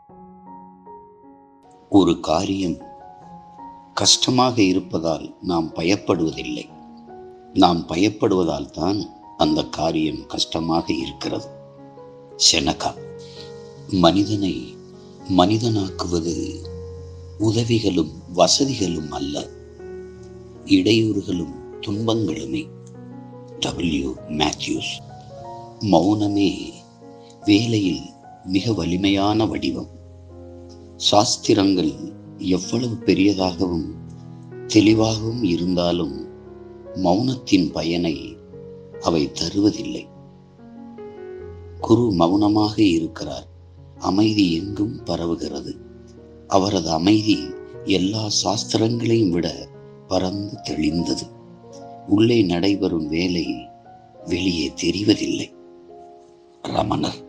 ஒரு காரியம் கஷ்டமாக இருப்பதால் நாம் பயப்படுவதில்லை நாம் பயப்படுவதால் தான் அந்த காரியம் கஷ்டமாக இருக்கிறது செனகா மனிதனை மனிதனாக்குவது உதவிகளும் வசதிகளும் அல்ல இடையூறுகளும் துன்பங்களுமே டபிள்யூ மேத்யூஸ் மௌனமே வேலையில் மிக வலிமையான வடிவம் சாஸ்திரங்கள் எவ்வளவு பெரியதாகவும் தெளிவாகவும் இருந்தாலும் மௌனத்தின் பயனை அவை தருவதில்லை குரு மௌனமாக இருக்கிறார் அமைதி எங்கும் பரவுகிறது அவரது அமைதி எல்லா சாஸ்திரங்களையும் விட பறந்து தெளிந்தது உள்ளே நடைபெறும் வேலை வெளியே தெரிவதில்லை ரமணர்